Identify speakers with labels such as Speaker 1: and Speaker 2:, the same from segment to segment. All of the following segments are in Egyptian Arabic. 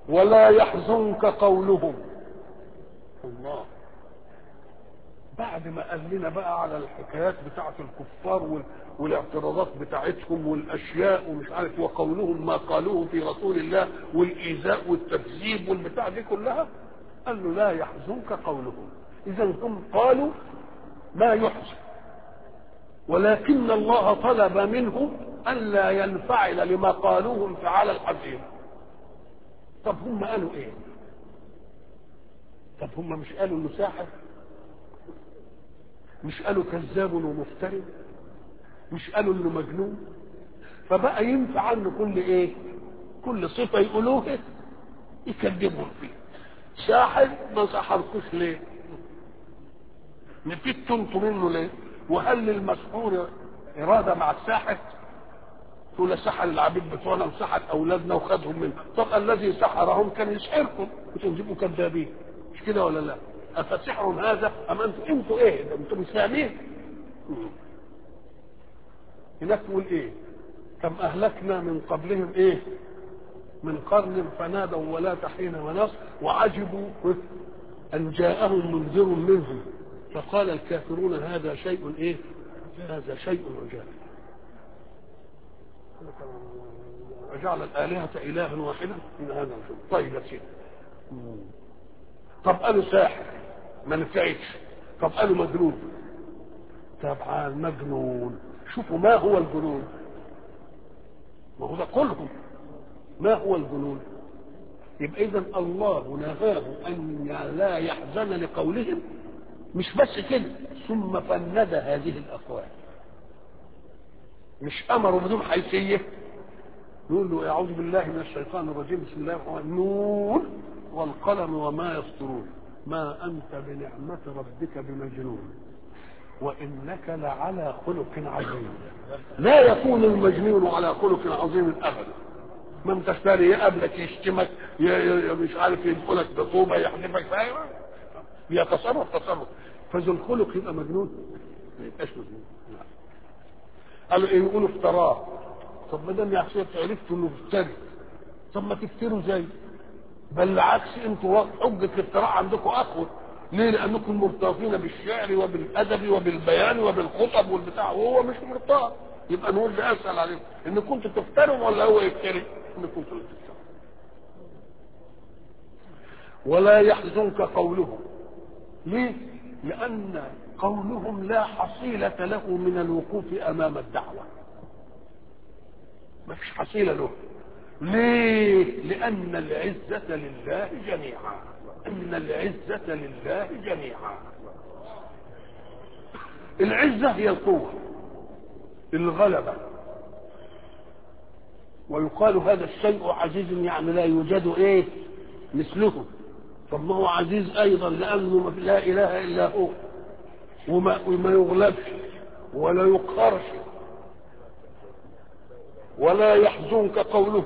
Speaker 1: ولا يحزنك قولهم الله بعد ما قال لنا بقى على الحكايات بتاعه الكفار وال... والاعتراضات بتاعتهم والاشياء ومش عارف وقولهم ما قالوه في رسول الله والايذاء والتكذيب والبتاع دي كلها قال له لا يحزنك قولهم اذا هم قالوا ما يحزن ولكن الله طلب منه الا ينفعل لما قالوه انفعال الحزين طب هم قالوا ايه طب هم مش قالوا انه ساحر مش قالوا كذاب ومفتري مش قالوا انه مجنون فبقى ينفع عنه كل ايه كل صفه يقولوها يكذبهم فيه ساحر ما سحركوش ليه نفدتوا انتوا منه ليه وهل للمسحور اراده مع الساحر تقول سحر العبيد بتوعنا وسحر اولادنا وخدهم منه طب الذي سحرهم كان يسحركم كنتوا تجيبوا كذابين مش كده ولا لا افسحر هذا ام انتم انتوا ايه ده انتم مش فاهمين هناك تقول ايه كم اهلكنا من قبلهم ايه من قرن فنادوا ولا حين مناص وعجبوا ان جاءهم منذر منهم فقال الكافرون هذا شيء ايه هذا شيء عجاب وجعل الآلهة إلها واحدا إن هذا شيء طيب يا سيدي طب قالوا ساحر ما نفعتش طب قالوا مجنون طبعا مجنون شوفوا ما هو الجنون ما هو ده كلهم ما هو الجنون يبقى اذا الله نهاه ان لا يحزن لقولهم مش بس كده ثم فند هذه الاقوال مش امروا بدون حيثيه يقول له اعوذ بالله من الشيطان الرجيم بسم الله الرحمن الرحيم نون والقلم وما يسطرون ما انت بنعمه ربك بمجنون وانك لعلى خلق عظيم لا يكون المجنون على خلق عظيم ابدا ما انت تاني يقابلك يشتمك ي- ي- مش عارف يدخلك بطوبه يحذفك فاهم يتصرف تصرف فذو الخلق يبقى مجنون ما يبقاش مجنون لا. قالوا ايه يقولوا افتراه طب ما دام يا حسين عرفتوا انه مفتري طب ما تفتروا زي بل العكس انتوا حجه الافتراء عندكم اقوى ليه؟ لانكم مرتبطين بالشعر وبالادب وبالبيان وبالخطب والبتاع وهو مش مرتبط يبقى نقول ده اسال عليكم ان كنتوا تفتروا ولا هو يفتري؟ ان كنتوا تفتروا ولا يحزنك قولهم ليه؟ لأن قولهم لا حصيلة له من الوقوف أمام الدعوة ما فيش حصيلة له ليه؟ لأن العزة لله جميعا أن العزة لله جميعا العزة هي القوة الغلبة ويقال هذا الشيء عزيز يعني لا يوجد ايه مثله طب ما هو عزيز ايضا لانه لا اله الا هو وما, وما يغلبش ولا يقهرش ولا يحزنك قوله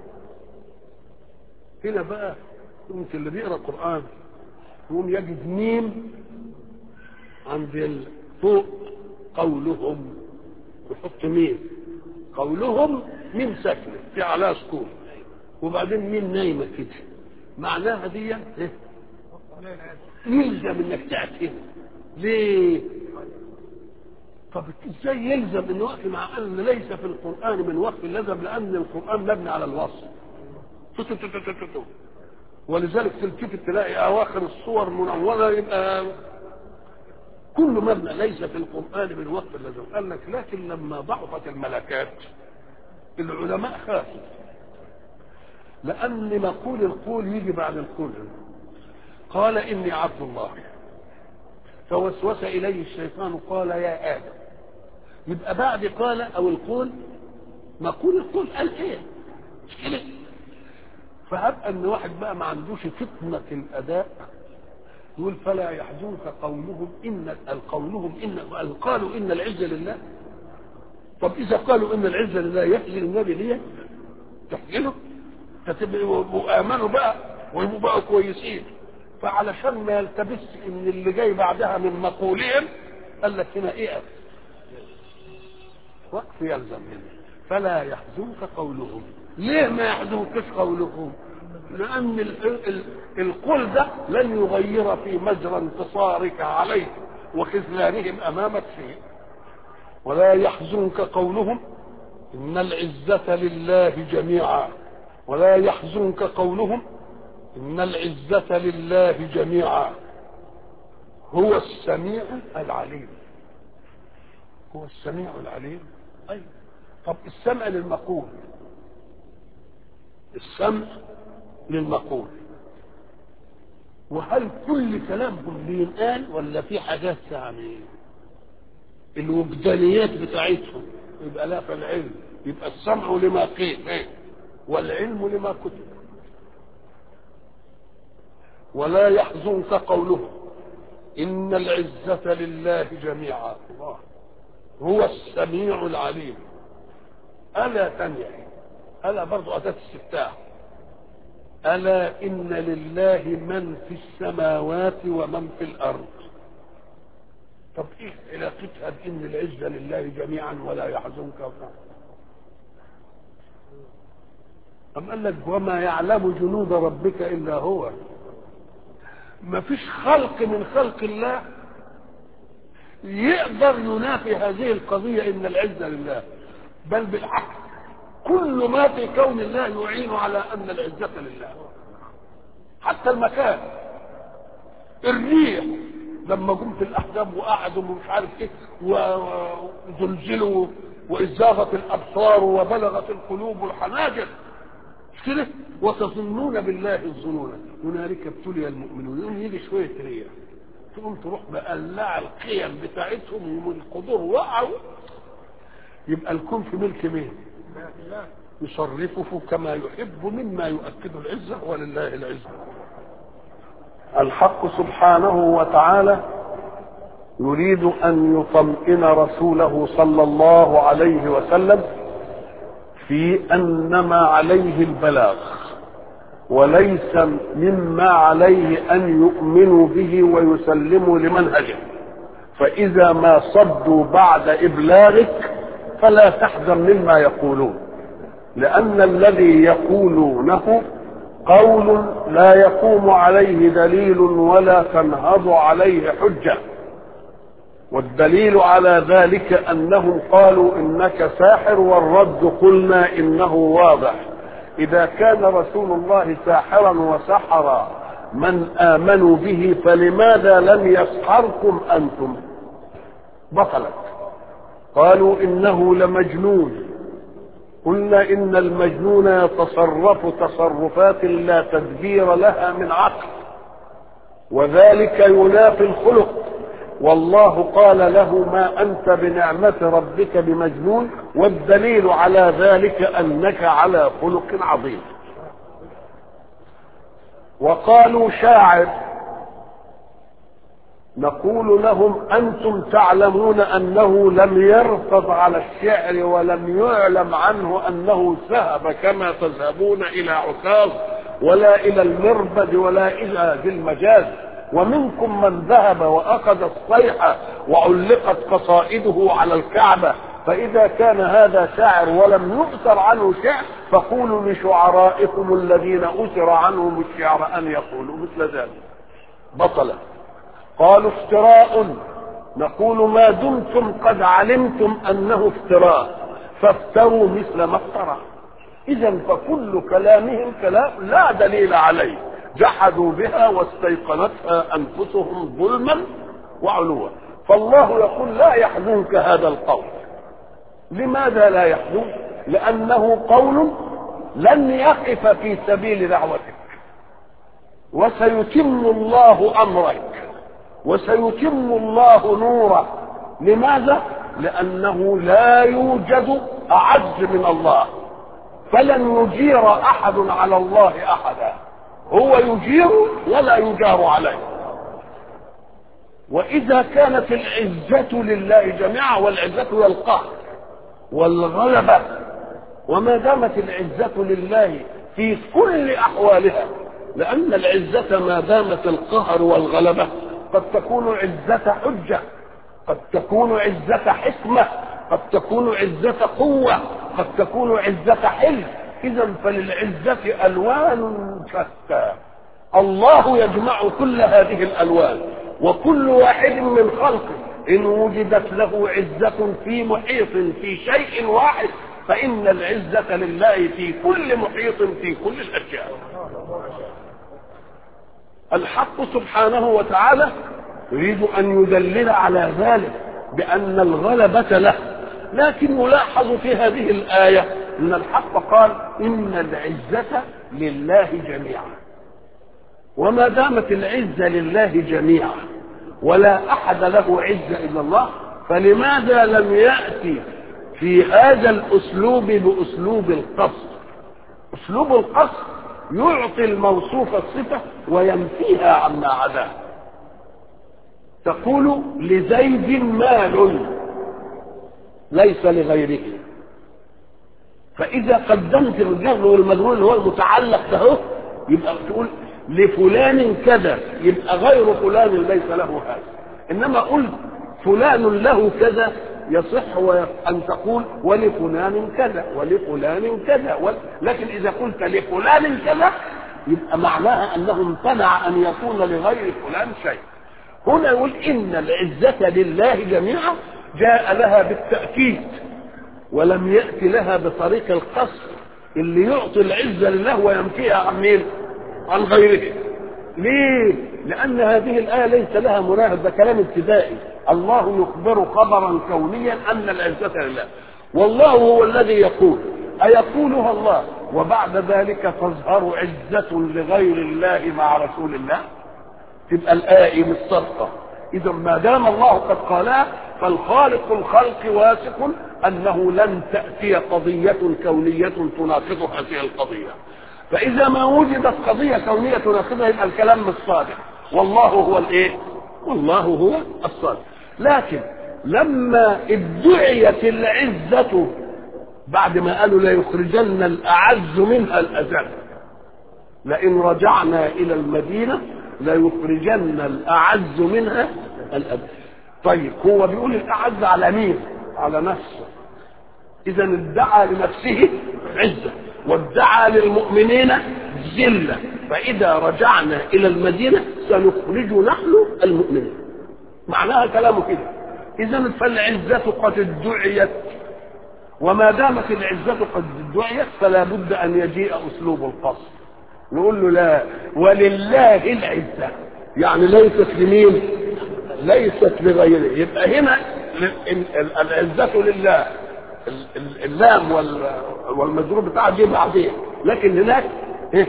Speaker 1: هنا بقى يمكن اللي بيقرا القران يقوم يجد ميم عند ال- فوق قولهم يحط ميم قولهم ميم ساكنه في عليها سكون وبعدين ميم نايمه كده معناها دي إيه؟ يلزم انك تاتي ليه؟ طب ازاي يلزم ان وقف مع ان ليس في القران من وقف اللزم لان القران مبني على الوصف تو- تو- تو- تو- تو- تو- تو. ولذلك تلتفت تلاقي اواخر الصور منوره يبقى كل مبنى ليس في القران من وقف اللزم قال لك لكن لما ضعفت الملكات العلماء خافوا لأن مقول القول يجي بعد القول قال إني عبد الله فوسوس إليه الشيطان قال يا آدم يبقى بعد قال أو القول مقول القول قال إيه مش كده فهب أن واحد بقى ما عندوش فطنة الأداء يقول فلا يحزنك قولهم إن قولهم إن قالوا إن العزة لله طب إذا قالوا إن العزة لله يحزن النبي ليه تحزنه فتبقوا امنوا بقى ويبقوا بقى كويسين فعلشان ما يلتبس ان اللي جاي بعدها من مقولين قال لك هنا ايه وقف يلزم منه فلا يحزنك قولهم ليه ما يحزنكش قولهم لأن ال- ال- القول ده لن يغير في مجرى انتصارك عليه وخذلانهم أمامك شيء ولا يحزنك قولهم إن العزة لله جميعا ولا يحزنك قولهم إن العزة لله جميعا هو السميع العليم هو السميع العليم أيوة طب السمع للمقول السمع للمقول وهل كل كلامهم بينقال ولا في حاجات يعني الوجدانيات بتاعتهم يبقى لا في العلم يبقى السمع لما قيل إيه؟ والعلم لما كتب ولا يحزنك قولهم إن العزة لله جميعا الله هو السميع العليم ألا تنيا ألا برضو أداة استفتاح ألا إن لله من في السماوات ومن في الأرض طب إيه علاقتها بإن العزة لله جميعا ولا يحزنك ولا أم قال لك وما يعلم جنود ربك إلا هو ما فيش خلق من خلق الله يقدر ينافي هذه القضية إن العزة لله بل بالعكس كل ما في كون الله يعين على أن العزة لله حتى المكان الريح لما جم في الأحزاب وقعدوا ومش عارف إيه وزلزلوا وإزاغت الأبصار وبلغت القلوب الحناجر مش كده وتظنون بالله الظنون هنالك ابتلي المؤمنون يوم يجي شويه ريح تقوم تروح مقلع القيم بتاعتهم ومن القدور وقعوا يبقى الكون في ملك مين؟ يصرفه كما يحب مما يؤكد العزة ولله العزة الحق سبحانه وتعالى يريد أن يطمئن رسوله صلى الله عليه وسلم في أن ما عليه البلاغ وليس مما عليه أن يؤمنوا به ويسلموا لمنهجه فإذا ما صدوا بعد إبلاغك فلا تحزن مما يقولون لأن الذي يقولونه قول لا يقوم عليه دليل ولا تنهض عليه حجة والدليل على ذلك أنهم قالوا إنك ساحر والرد قلنا إنه واضح إذا كان رسول الله ساحرا وسحر من آمنوا به فلماذا لم يسحركم أنتم بطلت قالوا إنه لمجنون قلنا إن المجنون يتصرف تصرفات لا تدبير لها من عقل وذلك ينافي الخلق والله قال له ما أنت بنعمة ربك بمجنون والدليل على ذلك أنك على خلق عظيم وقالوا شاعر نقول لهم أنتم تعلمون أنه لم يرفض على الشعر ولم يعلم عنه أنه ذهب كما تذهبون إلى عكاظ ولا إلى المربد ولا إلى ذي المجاز ومنكم من ذهب واخذ الصيحه وعلقت قصائده على الكعبه فاذا كان هذا شاعر ولم يؤثر عنه شعر فقولوا لشعرائكم الذين اثر عنهم الشعر ان يقولوا مثل ذلك بطلا قالوا افتراء نقول ما دمتم قد علمتم انه افتراء فافتروا مثل ما افترى اذا فكل كلامهم كلام لا دليل عليه جحدوا بها واستيقنتها انفسهم ظلما وعلوا فالله يقول لا يحزنك هذا القول لماذا لا يحزن لانه قول لن يقف في سبيل دعوتك وسيتم الله امرك وسيتم الله نوره لماذا لانه لا يوجد اعز من الله فلن يجير احد على الله احدا هو يجير ولا يجار عليه واذا كانت العزه لله جميعا والعزه هي القهر والغلبه وما دامت العزه لله في كل احوالها لان العزه ما دامت القهر والغلبه قد تكون عزه حجه قد تكون عزه حكمه قد تكون عزه قوه قد تكون عزه حلم إذا فللعزة ألوان شتى الله يجمع كل هذه الألوان وكل واحد من خلقه إن وجدت له عزة في محيط في شيء واحد فإن العزة لله في كل محيط في كل الأشياء الحق سبحانه وتعالى يريد أن يدلل على ذلك بأن الغلبة له لكن يلاحظ في هذه الآية أن الحق قال إن العزة لله جميعا وما دامت العزة لله جميعا ولا أحد له عزة إلا الله فلماذا لم يأتي في هذا الأسلوب بأسلوب القصر أسلوب القصر يعطي الموصوف الصفة وينفيها عما عداه تقول لزيد مال ليس لغيره فإذا قدمت الجر والمجرور اللي هو المتعلق ده يبقى تقول لفلان كذا يبقى غير فلان ليس له هذا إنما قلت فلان له كذا يصح أن تقول ولفلان كذا ولفلان كذا ول... لكن إذا قلت لفلان كذا يبقى معناها أنه امتنع أن يكون لغير فلان شيء هنا يقول إن العزة لله جميعا جاء لها بالتأكيد ولم يأتي لها بطريق القصر اللي يعطي العزة لله وينفيها عن مين؟ عن غيره ليه؟ لأن هذه الآية ليس لها مناهض ده كلام ابتدائي الله يخبر خبرا كونيا أن العزة لله والله هو الذي يقول أيقولها الله وبعد ذلك تظهر عزة لغير الله مع رسول الله تبقى الآية مش صدقة إذا ما دام الله قد قالها فالخالق الخلق واثق أنه لن تأتي قضية كونية تناقض هذه القضية فإذا ما وجدت قضية كونية تناقضها يبقى الكلام مش صادق والله هو الإيه؟ والله هو الصادق لكن لما ادعيت العزة بعد ما قالوا لا يخرجن الأعز منها الأذل لئن رجعنا إلى المدينة ليخرجن الأعز منها الأذل طيب هو بيقول الأعز على مين؟ على نفسه إذا ادعى لنفسه عزة وادعى للمؤمنين ذلة فإذا رجعنا إلى المدينة سنخرج نحن المؤمنين معناها كلامه كده إذا فالعزة قد ادعيت وما دامت العزة قد ادعيت فلا بد أن يجيء أسلوب القصر نقول له لا ولله العزة يعني ليست لمين ليست لغيره يبقى هنا العزة لله اللام والمجرور بتاعها دي بعدين لكن هناك إيه؟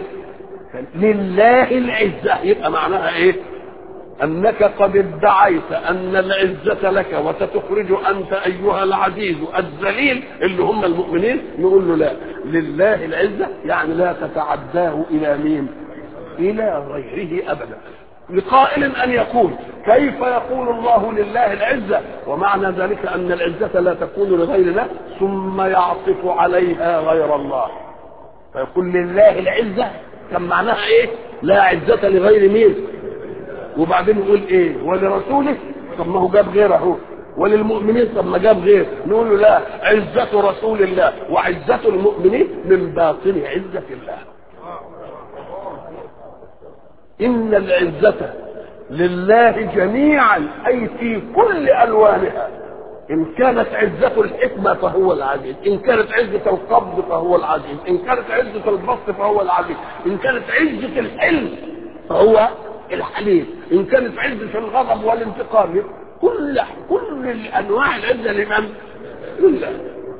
Speaker 1: لله العزة يبقى معناها ايه انك قد ادعيت ان العزة لك وستخرج انت ايها العزيز الذليل اللي هم المؤمنين نقول له لا لله العزة يعني لا تتعداه الى مين الى غيره ابدا لقائل ان يقول كيف يقول الله لله العزة ومعنى ذلك ان العزة لا تكون لغير الله ثم يعطف عليها غير الله فيقول لله العزة كان معناها ايه لا عزة لغير مين وبعدين يقول ايه ولرسوله طب ما هو جاب غيره اهو وللمؤمنين طب ما جاب غير نقول له لا عزة رسول الله وعزة المؤمنين من باطن عزة الله إن العزة لله جميعا أي في كل ألوانها إن كانت عزة الحكمة فهو العزيز إن كانت عزة القبض فهو العزيز إن كانت عزة البسط فهو العزيز إن كانت عزة الحلم فهو الحليم إن كانت عزة الغضب والانتقام كل كل أنواع العزة لمن؟ لله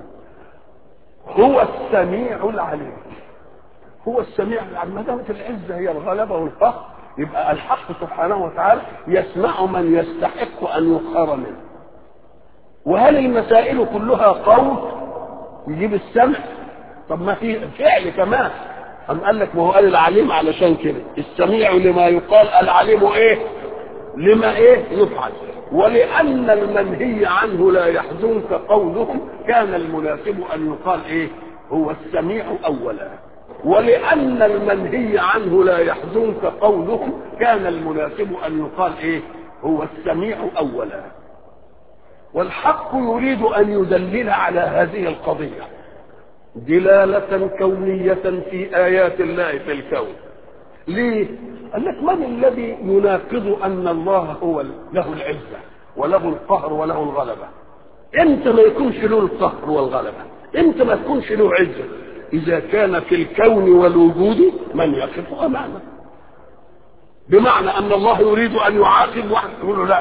Speaker 1: هو السميع العليم هو السميع العليم ما دامت العزة هي الغلبة والفخر يبقى الحق سبحانه وتعالى يسمع من يستحق أن يقهر منه وهل المسائل كلها قول يجيب السمع طب ما في فعل كمان أم قال لك ما هو قال العليم علشان كده السميع لما يقال العليم ايه لما ايه يفعل ولأن المنهي عنه لا يحزنك قولهم كان المناسب أن يقال ايه هو السميع أولا ولأن المنهي عنه لا يحزنك قولهم كان المناسب أن يقال ايه هو السميع أولا والحق يريد أن يدلل على هذه القضية دلالة كونية في آيات الله في الكون ليه؟ قال لك من الذي يناقض أن الله هو له العزة وله القهر وله الغلبة امتى ما يكونش له القهر والغلبة امتى ما تكونش له عزة إذا كان في الكون والوجود من يقف أمامه بمعنى أن الله يريد أن يعاقب واحد يقول له لا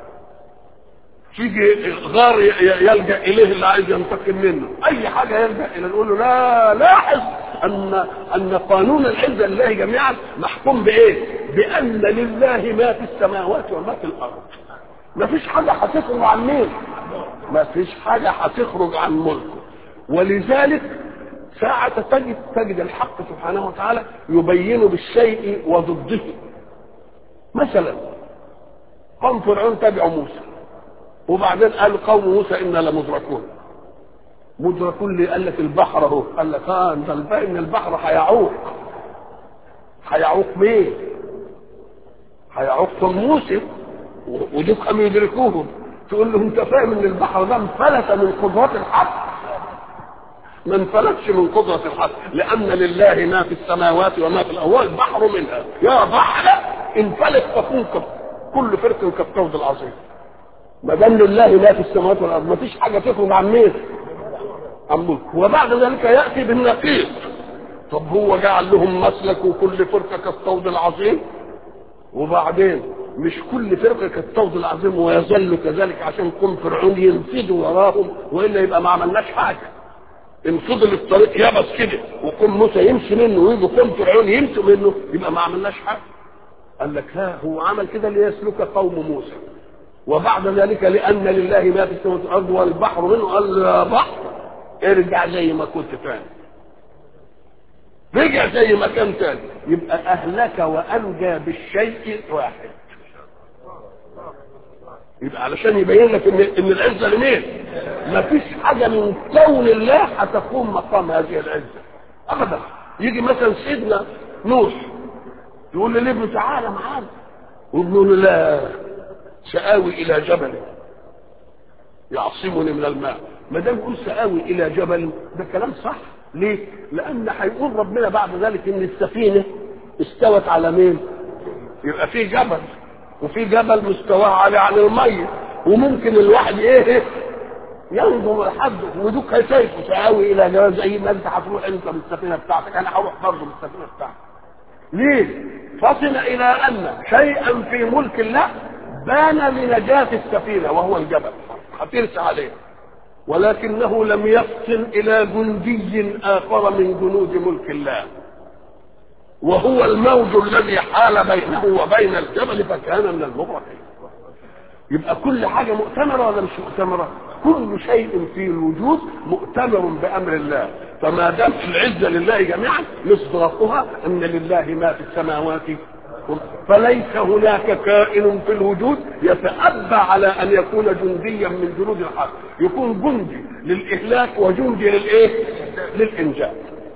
Speaker 1: تيجي غار يلجا اليه اللي عايز ينتقم منه اي حاجه يلجا اليه نقول له لا لاحظ ان ان قانون العزه لله جميعا محكوم بايه؟ بان لله ما في السماوات وما في الارض ما فيش حاجه هتخرج عن مين؟ ما فيش حاجه هتخرج عن ملكه ولذلك ساعة تجد تجد الحق سبحانه وتعالى يبين بالشيء وضده مثلا قوم فرعون تبعوا موسى وبعدين قال قوم موسى انا لمدركون مدركون ليه قال لك البحر اهو قال لك اه انت ان البحر هيعوق هيعوق مين هيعوقهم موسى ودول قاموا يدركوهم تقول له انت فاهم ان البحر ده انفلت من قدرات الحق ما انفلتش من قدرة الحق لأن لله ما في السماوات وما في الأرض البحر منها يا بحر انفلت فكون كل فرق كالطود العظيم ما دام لله ما في السماوات والارض ما فيش حاجه تخرج عن مين؟ عن ملك وبعد ذلك ياتي بالنقيض طب هو جعل لهم مسلك وكل فرقه كالطود العظيم وبعدين مش كل فرقه كالطود العظيم ويظل كذلك عشان قوم فرعون ينفذوا وراهم والا يبقى ما عملناش حاجه ان فضل الطريق يبس كده وقوم موسى يمشي منه ويجي قوم فرعون يمشوا منه يبقى ما عملناش حاجه قال لك لا هو عمل كده ليسلك قوم موسى وبعد ذلك لان لله ما في السماوات والارض والبحر منه قال يا بحر ارجع زي ما كنت تاني رجع زي ما كان تاني يبقى اهلك وانجى بالشيء واحد يبقى علشان يبين لك ان ان العزه لمين؟ ما فيش حاجه من كون الله هتقوم مقام هذه العزه ابدا يجي مثلا سيدنا نوح يقول لابنه تعالى معانا وابنه له لا سآوي إلى جبل يعصمني من الماء ما دام يقول سآوي إلى جبل ده كلام صح ليه؟ لأن هيقول ربنا بعد ذلك إن السفينة استوت على مين؟ يبقى في جبل وفي جبل مستواه عالي عن المية وممكن الواحد إيه ينظر لحد ودوك شايفه سآوي إلى جبل زي ما أنت هتروح أنت بالسفينة بتاعتك أنا هروح برضه بالسفينة بتاعتي ليه؟ فصل إلى أن شيئا في ملك الله بان لنجاة السفينة وهو الجبل هترسى عليه ولكنه لم يفصل إلى جندي آخر من جنود ملك الله وهو الموج الذي حال بينه وبين الجبل فكان من المغرقين يبقى كل حاجة مؤتمرة ولا مش مؤتمرة كل شيء في الوجود مؤتمر بأمر الله فما دام العزة لله جميعا مصداقها أن لله ما في السماوات فليس هناك كائن في الوجود يتأبى على أن يكون جنديا من جنود الحق يكون جندي للإهلاك وجندي للإيه؟ للإنجاز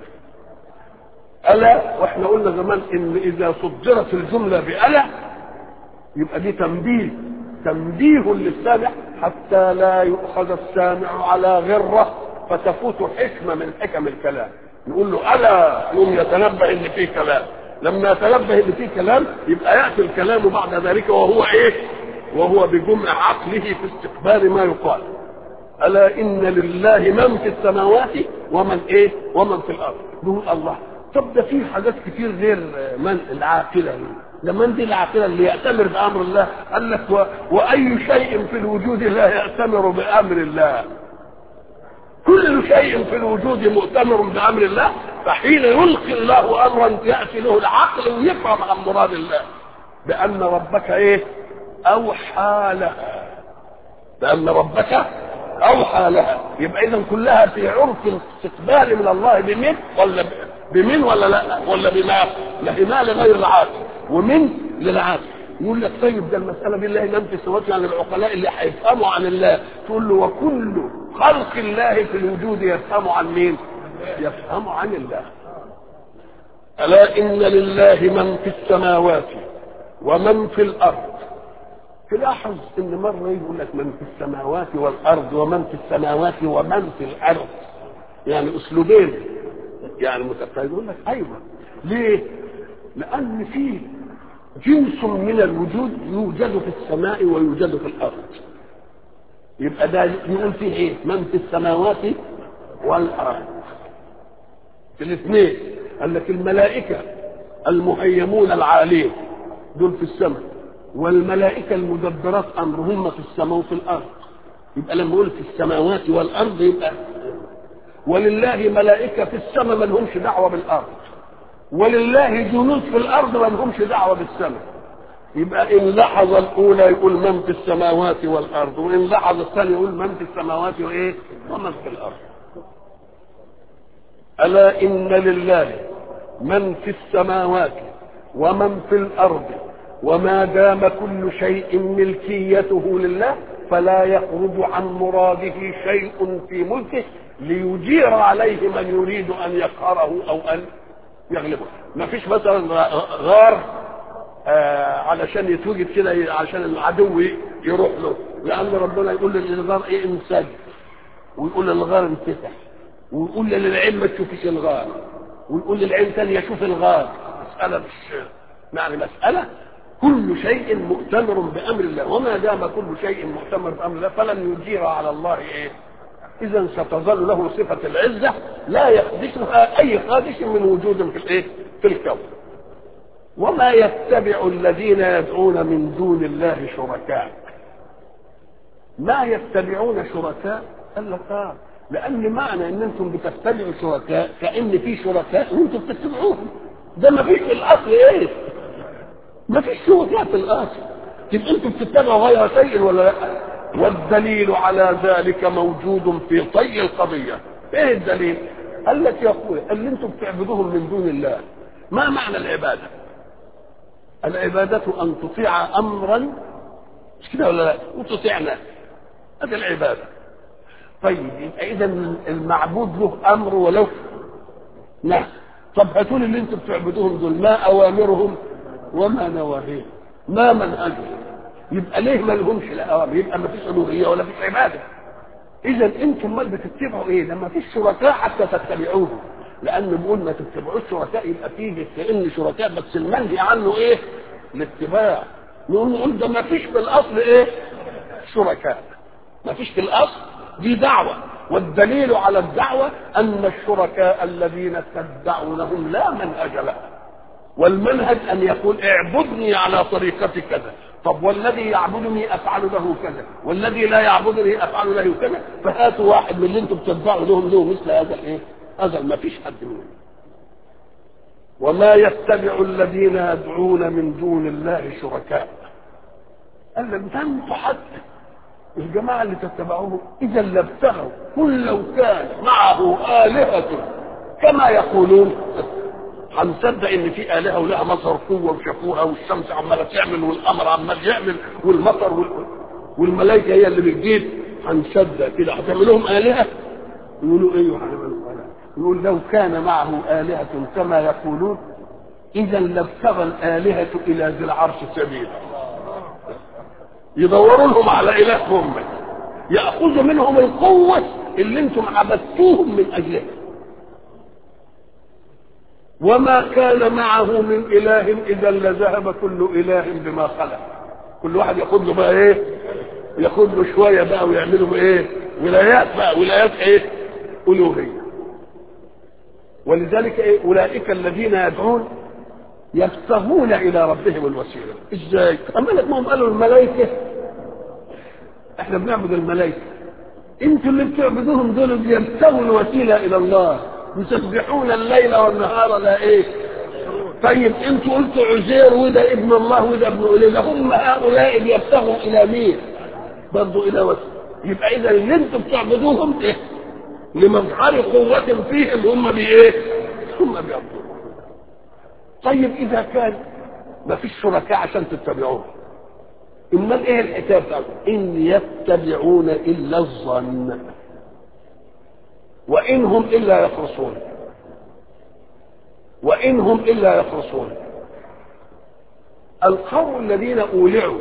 Speaker 1: ألا وإحنا قلنا زمان إن إذا صدرت الجملة بألا يبقى دي تنبيه تنبيه للسامع حتى لا يؤخذ السامع على غرة فتفوت حكمة من حكم الكلام نقول له ألا يوم يتنبه إن فيه كلام لما يتنبه ان فيه كلام يبقى ياتي الكلام بعد ذلك وهو ايه؟ وهو بجمع عقله في استقبال ما يقال. الا ان لله من في السماوات ومن ايه؟ ومن في الارض. نقول الله طب ده في حاجات كتير غير من العاقله ده من دي العاقله اللي ياتمر بامر الله قال لك و... واي شيء في الوجود لا ياتمر بامر الله كل شيء في الوجود مؤتمر بامر الله فحين يلقي الله امرا ياتي له العقل ويفهم عن مراد الله بان ربك ايه اوحى لها بان ربك اوحى لها يبقى اذا كلها في عرف الاستقبال من الله بمن ولا بمن ولا لا ولا بما لهما لغير العاقل ومن للعاقل يقول لك طيب ده المسألة بالله من في السماوات يعني العقلاء اللي هيفهموا عن الله تقول له وكل خلق الله في الوجود يفهم عن مين؟ يفهم عن الله ألا إن لله من في السماوات ومن في الأرض تلاحظ إن مرة يقول لك من في السماوات والأرض ومن في السماوات ومن في الأرض يعني اسلوبين يعني متفاهم يقول لك ايوه ليه؟ لان في جنس من الوجود يوجد في السماء ويوجد في الارض يبقى ده يقول فيه ايه؟ من في السماوات والارض في الاثنين قال لك الملائكه المهيمون العالين دول في السماء والملائكه المدبرات امرهم في السماء وفي الارض يبقى لما يقول في السماوات والارض يبقى ولله ملائكه في السماء ما لهمش دعوه بالارض ولله جنود في الارض ما لهمش دعوه بالسماء يبقى ان لحظ الاولى يقول من في السماوات والارض وان لحظ الثاني يقول من في السماوات وايه ومن في الارض الا ان لله من في السماوات ومن في الارض وما دام كل شيء ملكيته لله فلا يخرج عن مراده شيء في ملكه ليجير عليه من يريد ان يقهره او ان يغلبه ما فيش مثلا غار آه علشان يتوجد كده عشان العدو يروح له لان ربنا يقول للغار ايه انسجد ويقول للغار انفتح ويقول للعين ما تشوفش الغار ويقول للعين ثانيه شوف الغار مساله مش يعني مساله كل شيء مؤتمر بامر الله وما دام كل شيء مؤتمر بامر الله فلن يجير على الله ايه اذا ستظل له صفه العزه لا يخدشها اي خادش من وجود في الايه في الكون وما يتبع الذين يدعون من دون الله شركاء ما يتبعون شركاء قال لك اه لان معنى ان انتم بتتبعوا شركاء كان في شركاء وانتم بتتبعوهم ده ما فيش في الاصل ايه ما فيش شركاء في الاصل يبقى انتم بتتبعوا غير شيء ولا لا والدليل على ذلك موجود في طي القضيه ايه الدليل قال لك يا اخويا اللي انتم بتعبدوهم من دون الله ما معنى العباده العباده ان تطيع امرا مش كده ولا لا وتطيع ناس هذه العباده طيب يبقى اذا المعبود له امر ولو نعم طب هاتوا لي اللي انتم بتعبدوهم دول ما اوامرهم وما نواهيهم ما منهجهم يبقى ليه ما لهمش الاوامر يبقى ما فيش الوهيه ولا فيش عباده اذا انتم امال بتتبعوا ايه لما فيش شركاء حتى تتبعوهم لان بيقول ما تتبعوش شركاء يبقى فيه كان شركاء بس المنهي عنه ايه الاتباع نقول نقول ده ما فيش في الاصل ايه شركاء ما فيش في الاصل دي دعوة والدليل على الدعوة أن الشركاء الذين تدعونهم لا منهج له والمنهج أن يقول اعبدني على طريقة كذا طب والذي يعبدني أفعل له كذا والذي لا يعبدني أفعل له كذا فهاتوا واحد من اللي انتم بتتبعوا لهم له مثل هذا الايه هذا ما فيش حد منهم وما يتبع الذين يدعون من دون الله شركاء قال لك ده انتوا حتى الجماعة اللي تتبعوه إذا لابتغوا كل لو كان معه آلهة كما يقولون هنصدق إن في آلهة ولها مصدر قوة وشافوها والشمس عمالة تعمل والقمر عمال يعمل والمطر وال... والملائكة هي اللي بتجيب هنصدق كده هتعمل لهم آلهة يقولوا إيه هنعملوا آلهة يقول لو كان معه آلهة كما يقولون إذا لابتغى الآلهة إلى ذي العرش سبيلا يدوروا لهم على إلههم يأخذوا منهم القوة اللي انتم عبدتوهم من أجلها وما كان معه من إله إذا لذهب كل إله بما خلق كل واحد ياخد له بقى إيه ياخد له شوية بقى ويعملوا إيه ولايات بقى ولايات إيه ألوهية ولذلك إيه أولئك الذين يدعون يبتغون الى ربهم الوسيله ازاي اما ما هم قالوا الملائكه احنا بنعبد الملائكه انتوا اللي بتعبدوهم دول بيبتغوا الوسيله الى الله يسبحون الليل والنهار لا ايه طيب انتوا قلتوا عزير وده ابن الله وده ابن اله هم هؤلاء بيبتغوا الى مين برضه الى وسيله يبقى اذا اللي انتوا بتعبدوهم ايه لمظهر قوة فيهم هم بايه هم بيعبدون طيب اذا كان ما فيش شركاء عشان تتبعوه امال ايه الحكايه بتاعته ان يتبعون الا الظن وان هم الا يخرصون وان هم الا يخرصون القوم الذين اولعوا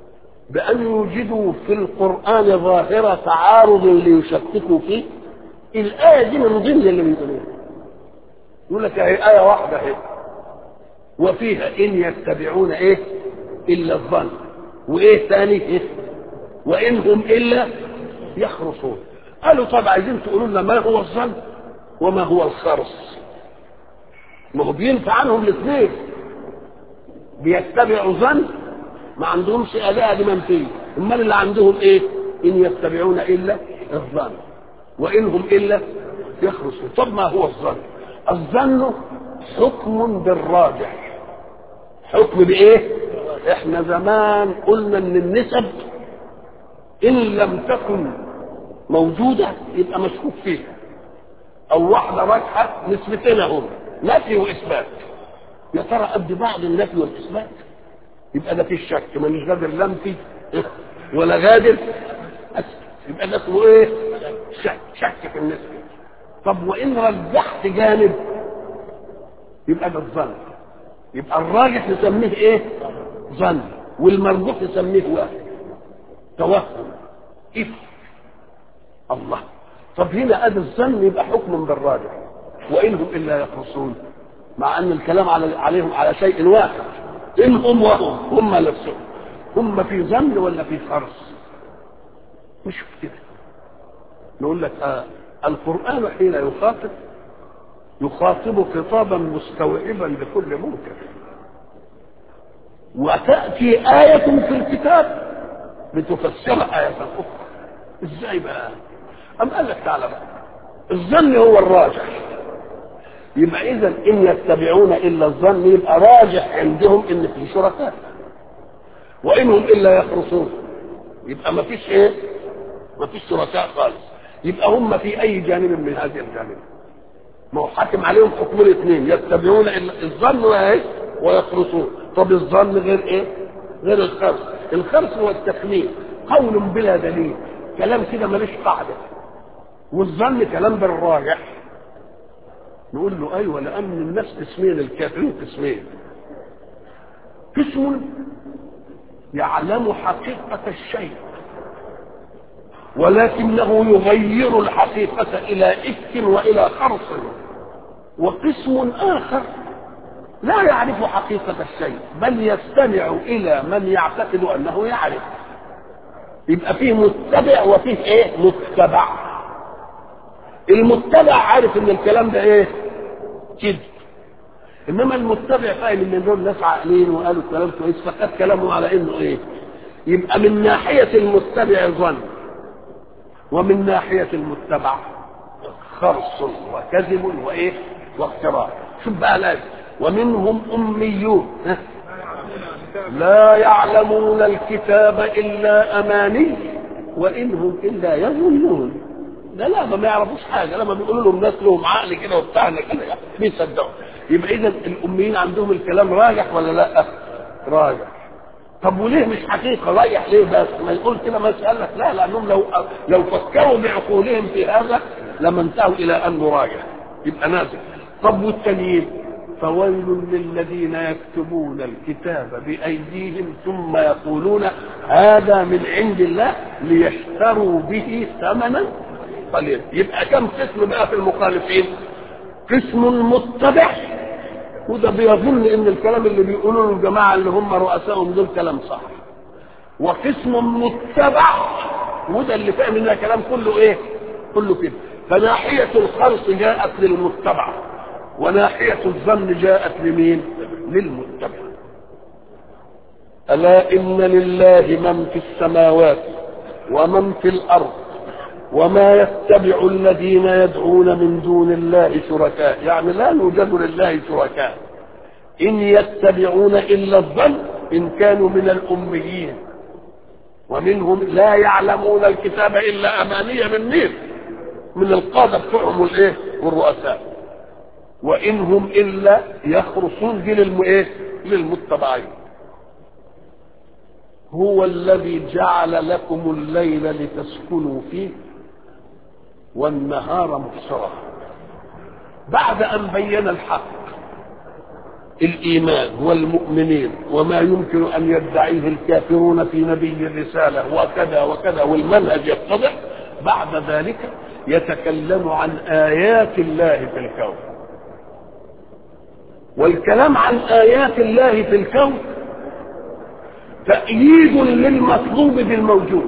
Speaker 1: بان يوجدوا في القران ظاهره تعارض ليشككوا فيه الآية دي من ضمن اللي بيقولوها يقول لك هي آية واحدة اهي وفيها إن يتبعون إيه إلا الظن وإيه ثاني إيه وإن هم إلا يخرصون قالوا طب عايزين تقولوا لنا ما هو الظن وما هو الخرص ما هو بينفع عنهم الاثنين بيتبعوا ظن ما عندهمش آلهة دي منفية امال اللي عندهم ايه ان يتبعون الا الظن وان هم الا يخرصون طب ما هو الظن الظن حكم بالراجح حكم بايه احنا زمان قلنا ان النسب ان لم تكن موجودة يبقى مشكوك فيها او واحدة راجحة نسبتين هم نفي واثبات يا ترى قد بعض النفي والاثبات يبقى ده في الشك مانيش غادر لا انفي ولا غادر أثبت. يبقى ده اسمه ايه شك شك في النسبة طب وان رجحت جانب يبقى ده الظن يبقى الراجح نسميه ايه ظن والمرجوح نسميه وهم توهم إف الله طب هنا ادي الظن يبقى حكم بالراجح وانهم الا يخرصون مع ان الكلام على عليهم على شيء واحد ان هم وهم هم نفسهم هم في ظن ولا في خرص مش كده نقول لك آه القران حين يخاطب يخاطب خطابا مستوعبا لكل منكر وتأتي آية في الكتاب لتفسر آية أخرى ازاي بقى أم قال لك تعالى بقى الظن هو الراجح يبقى إذا إن يتبعون إلا الظن يبقى راجح عندهم إن في شركاء وإنهم إلا يخرصون يبقى ما فيش إيه ما فيش شركاء خالص يبقى هم في أي جانب من هذه الجانب ما هو حاكم عليهم حكم الاثنين يتبعون إلا الظن وإيه ويخرصون طب الظن غير إيه غير الخرص الخرص هو التخمين قول بلا دليل كلام كده ملوش قاعدة والظن كلام بالراجح نقول له ايوه لان الناس قسمين الكافرين قسمين قسم يعلم حقيقة الشيء ولكنه يغير الحقيقة إلى إفك وإلى خرص وقسم آخر لا يعرف حقيقة الشيء بل يستمع إلى من يعتقد أنه يعرف يبقى فيه متبع وفيه ايه متبع المتبع عارف ان الكلام ده ايه كده انما المتبع فاهم ان دول ناس عاقلين وقالوا كلام كويس فخد كلامه على انه ايه يبقى من ناحية المتبع ظن ومن ناحية المتبع خرص وكذب وايه واختراع شوف بقى لازم ومنهم اميون ها لا يعلمون الكتاب الا اماني وانهم الا يظنون لا لا ما يعرفوش حاجه لما بيقولوا لهم ناس لهم عقل كده وبتاعنا كده بيصدقوا يبقى اذا الاميين عندهم الكلام راجح ولا لا؟ راجح طب وليه مش حقيقه رايح ليه بس ما يقول كده ما يسالك لا لانهم لو لو فكروا بعقولهم في هذا لما انتهوا الى انه راجح يبقى نازل طب والتانيين فويل للذين يكتبون الكتاب بأيديهم ثم يقولون هذا من عند الله ليشتروا به ثمنا قليلا يبقى كم قسم بقى في المخالفين قسم متبع وده بيظن ان الكلام اللي بيقولوه الجماعه اللي هم رؤسائهم دول كلام صح وقسم متبع وده اللي فاهم ان الكلام كله ايه كله كده فناحيه الخلق جاءت للمتبع وناحية الظن جاءت لمين للمتبع ألا إن لله من في السماوات ومن في الأرض وما يتبع الذين يدعون من دون الله شركاء يعني لا يوجد لله شركاء إن يتبعون إلا الظن إن كانوا من الأميين ومنهم لا يعلمون الكتاب إلا أمانية من مين من القادة بتوعهم والإيه والرؤساء وإن هم إلا يخرصون دي للم إيه للمتبعين هو الذي جعل لكم الليل لتسكنوا فيه والنهار مبصرا بعد أن بين الحق الإيمان والمؤمنين وما يمكن أن يدعيه الكافرون في نبي الرسالة وكذا وكذا والمنهج يتضح بعد ذلك يتكلم عن آيات الله في الكون والكلام عن آيات الله في الكون تأييد للمطلوب بالموجود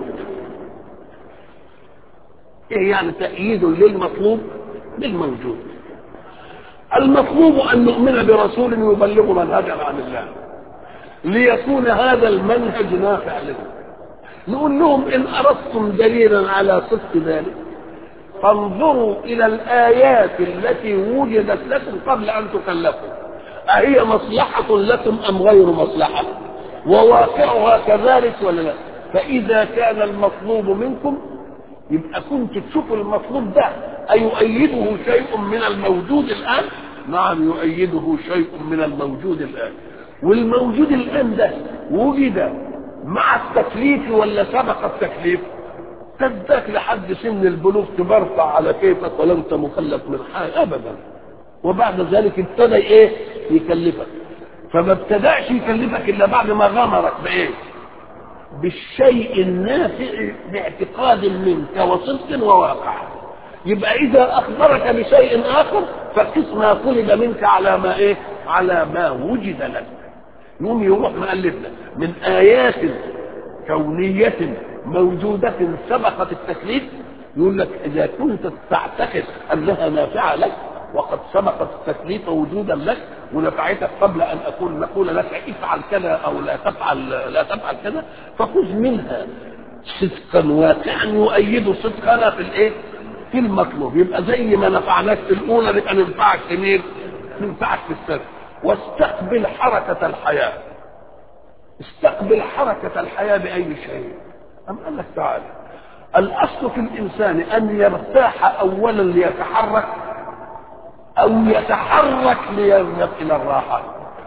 Speaker 1: ايه يعني تأييد للمطلوب بالموجود المطلوب ان نؤمن برسول يبلغ منهجا عن الله ليكون هذا المنهج نافع لنا نقول لهم ان اردتم دليلا على صدق ذلك فانظروا الى الايات التي وجدت لكم قبل ان تكلفوا اهي مصلحه لكم ام غير مصلحه وواقعها كذلك ولا لا فاذا كان المطلوب منكم يبقى كنت تشوفوا المطلوب ده أيؤيده شيء من الموجود الآن؟ نعم يؤيده شيء من الموجود الآن والموجود الآن ده وجد مع التكليف ولا سبق التكليف؟ تدك لحد سن البلوغ تبرطع على كيفك ولا انت مكلف من حاجه ابدا وبعد ذلك ابتدى ايه يكلفك فما ابتداش يكلفك الا بعد ما غمرك بايه بالشيء النافع باعتقاد منك وصدق وواقع يبقى اذا اخبرك بشيء اخر فقس ما طلب منك على ما ايه على ما وجد لك يوم يروح مؤلفنا من ايات كونيه موجوده سبقت التكليف يقول لك اذا كنت تعتقد انها نافعه لك وقد سبقت التكليف وجودا لك ونفعتك قبل ان اقول نقول لك افعل كذا او لا تفعل لا تفعل كذا فخذ منها صدقا واقعا يؤيد صدقنا في الايه؟ في المطلوب يبقى زي ما نفعناك في الاولى نبقى ننفعك في مين؟ ننفعك في الثانيه واستقبل حركه الحياه استقبل حركه الحياه باي شيء أم قال لك تعالى الاصل في الانسان ان يرتاح اولا ليتحرك او يتحرك ليذهب الى الراحه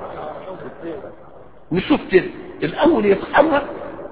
Speaker 1: نشوف كده الاول يتحرك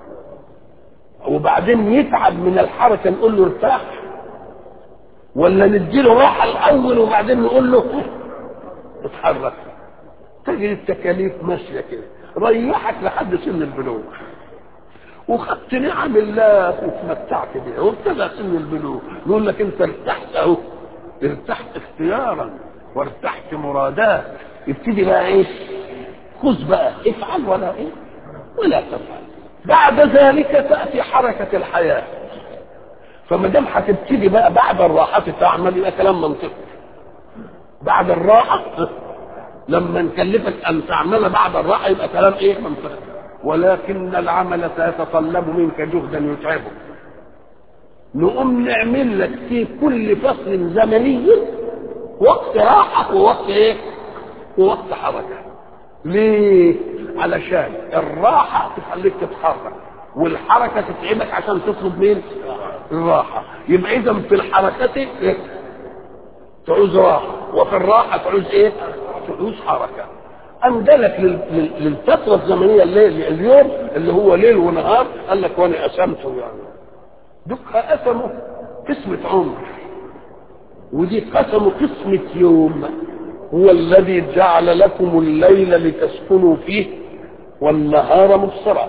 Speaker 1: وبعدين يتعب من الحركه نقول له ارتاح ولا نديله راحه الاول وبعدين نقول له اتحرك تجري التكاليف ماشيه كده ريحك لحد سن البلوغ وخدت نعم الله وتمتعت بها وابتدى سن البلوغ يقول لك انت ارتحت اهو ارتحت اختيارا وارتحت مرادات ابتدي بقى ايه خذ بقى افعل ولا ايه ولا تفعل بعد ذلك تاتي حركه الحياه فما دام هتبتدي بقى بعد الراحه تعمل يبقى كلام منطقي بعد الراحه لما نكلفك ان تعمل بعد الراحه يبقى كلام ايه منطقي ولكن العمل سيتطلب منك جهدا يتعبك نقوم نعمل لك في كل فصل زمني وقت راحة ووقت ايه؟ ووقت حركة. ليه؟ علشان الراحة تخليك تتحرك والحركة تتعبك عشان تطلب مين؟ الراحة. يبقى إذا في الحركة إيه؟ تعوز راحة وفي الراحة تعوز إيه؟ تعوز حركة. أندلك للفترة الزمنية الليل اليوم اللي هو ليل ونهار قال لك وأنا قسمته يعني. دك قسمه قسمة عمر ودي قسموا قسمة يوم هو الذي جعل لكم الليل لتسكنوا فيه والنهار مبصرا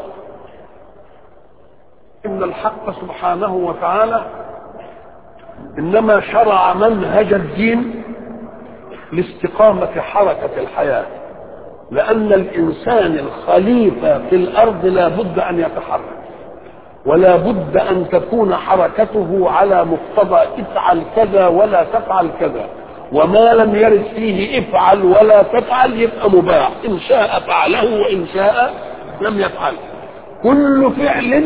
Speaker 1: إن الحق سبحانه وتعالى إنما شرع منهج الدين لاستقامة حركة الحياة لأن الإنسان الخليفة في الأرض لا بد أن يتحرك ولا بد أن تكون حركته على مقتضى افعل كذا ولا تفعل كذا وما لم يرد فيه افعل ولا تفعل يبقى مباح إن شاء فعله وإن شاء لم يفعل كل فعل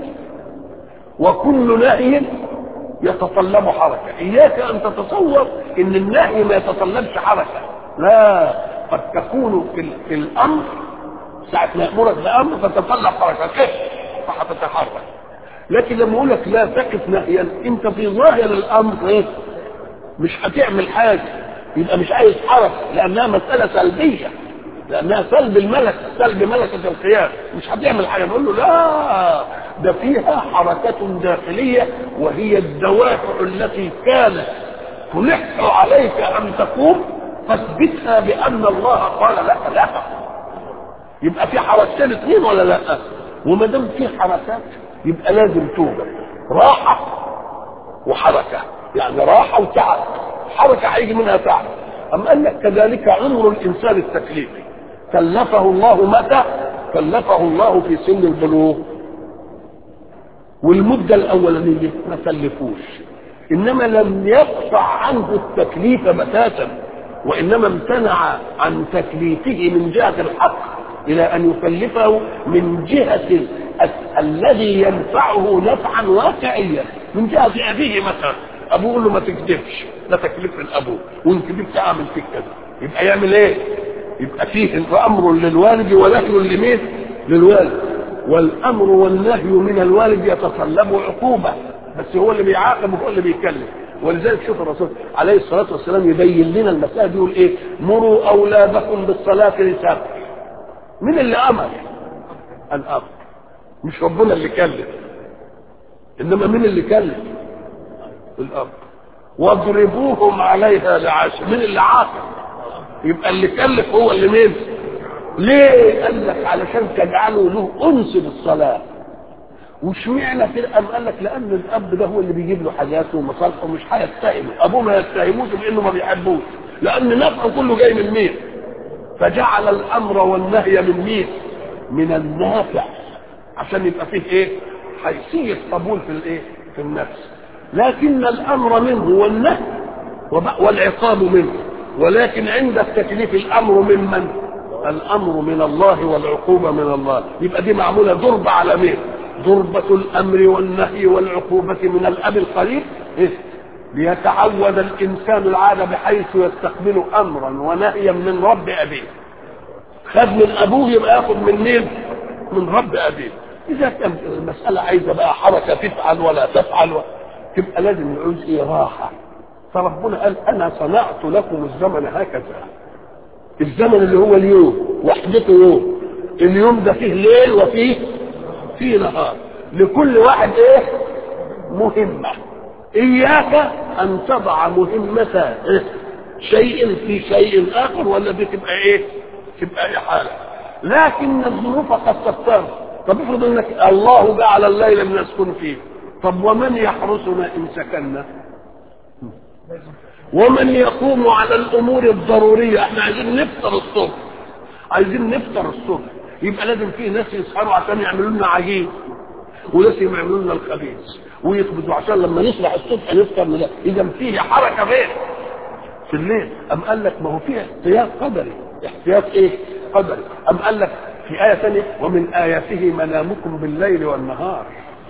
Speaker 1: وكل نهي يتطلب حركة إياك أن تتصور إن النهي ما يتطلبش حركة لا قد تكون في, في الأمر ساعة ما يأمرك بأمر تتطلب حركة كيف فهتتحرك لكن لما اقول لك لا تقف نهيا انت في ظاهر الامر ايه مش هتعمل حاجه يبقى مش عايز حركه لانها مساله سلبيه لانها سلب الملك سلب ملكه القيام مش هتعمل حاجه نقول له لا ده فيها حركه داخليه وهي الدوافع التي كانت تلح عليك ان تقوم فاثبتها بان الله قال لك لا يبقى في حركتين اثنين ولا لا وما دام في حركات يبقى لازم توجد راحه وحركه يعني راحه وتعب حركه هيجي منها تعب اما قال لك كذلك عمر الانسان التكليفي كلفه الله متى كلفه الله في سن البلوغ والمده الاولانيه ما كلفوش انما لم يقطع عنه التكليف بتاتا وانما امتنع عن تكليفه من جهه الحق الى ان يكلفه من جهه ال- ال- الذي ينفعه نفعا واقعيا من جهه ابيه مثلا ابوه يقول له ما تكذبش ده تكليف من ابوه وان كذبت اعمل فيك كذا يبقى يعمل ايه؟ يبقى فيه امر للوالد ونهي لمين؟ للوالد والامر والنهي من الوالد يتطلب عقوبه بس هو اللي بيعاقب وهو اللي بيكلف ولذلك شوف الرسول عليه الصلاه والسلام يبين لنا المسائل دي يقول ايه؟ مروا اولادكم بالصلاه لسبع مين اللي امر؟ الاب مش ربنا اللي كلف انما مين اللي كلف؟ الاب واضربوهم عليها لعشر مين اللي عاقب؟ يبقى اللي كلف هو اللي مين؟ ليه؟ قال لك علشان تجعلوا له انس بالصلاه واشمعنى كده قام قال لك لان الاب ده هو اللي بيجيب له حاجاته ومصالحه ومش هيتهمه ابوه ما يتهموش بانه ما بيحبوش لان نفعه كله جاي من مين فجعل الامر والنهي من مين من النافع عشان يبقى فيه ايه حيثيه قبول في الايه في النفس لكن الامر منه والنهي وب- والعقاب منه ولكن عند التكليف الامر ممن الامر من الله والعقوبه من الله يبقى دي معموله ضربه على مين ضربة الأمر والنهي والعقوبة من الأب القريب إيه؟ ليتعود الإنسان العادة بحيث يستقبل أمرا ونهيا من رب أبيه خد من أبوه يبقى ياخد من مين؟ من رب أبيه إذا كان المسألة عايزة بقى حركة تفعل ولا تفعل و... تبقى لازم نعوز إيه راحة فربنا قال أنا صنعت لكم الزمن هكذا الزمن اللي هو اليوم وحدته يوم اليوم ده فيه ليل وفيه فيه نهار لكل واحد ايه مهمة اياك ان تضع مهمة إيه؟ شيء في شيء اخر ولا دي تبقى ايه تبقى ايه حالة لكن الظروف قد تضطر طب افرض انك الله جعل الليل لنسكن فيه طب ومن يحرسنا ان سكننا ومن يقوم على الامور الضروريه احنا عايزين نفطر الصبح عايزين نفطر الصبح يبقى لازم في ناس يسهروا عشان يعملوا لنا عجين وناس يعملوا لنا الخبيث ويقبضوا عشان لما نصبح الصبح نفطر من اذا فيه حركه فين في الليل ام قال لك ما هو فيه احتياط قدري احتياط ايه قدري ام قال لك في ايه ثانيه ومن اياته منامكم بالليل والنهار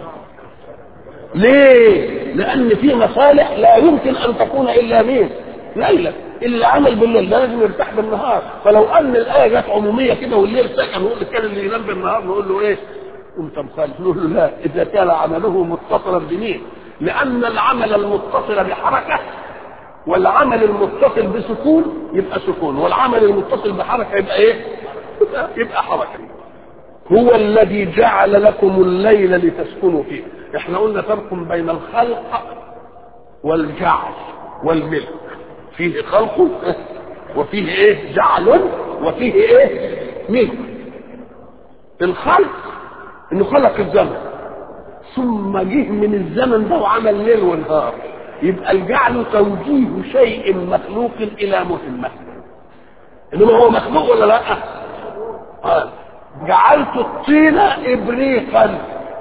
Speaker 1: ليه؟ لأن في مصالح لا يمكن أن تكون إلا مين؟ ليلة اللي عمل بالليل ده لازم يرتاح بالنهار فلو أن الآية جت عمومية كده والليل سكن نقول كان اللي ينام بالنهار نقول له إيه؟ أنت مخالف نقول له لا إذا كان عمله متصلا بمين؟ لأن العمل المتصل بحركة والعمل المتصل بسكون يبقى سكون والعمل المتصل بحركة يبقى إيه؟ يبقى, يبقى حركة هو الذي جعل لكم الليل لتسكنوا فيه احنا قلنا فرق بين الخلق والجعل والملك فيه خلق وفيه ايه جعل وفيه ايه ملك الخلق انه خلق الزمن ثم جه من الزمن ده وعمل ليل ونهار يبقى الجعل توجيه شيء مخلوق الى مهمه انما هو مخلوق ولا لا آه. جعلت الطين ابريقا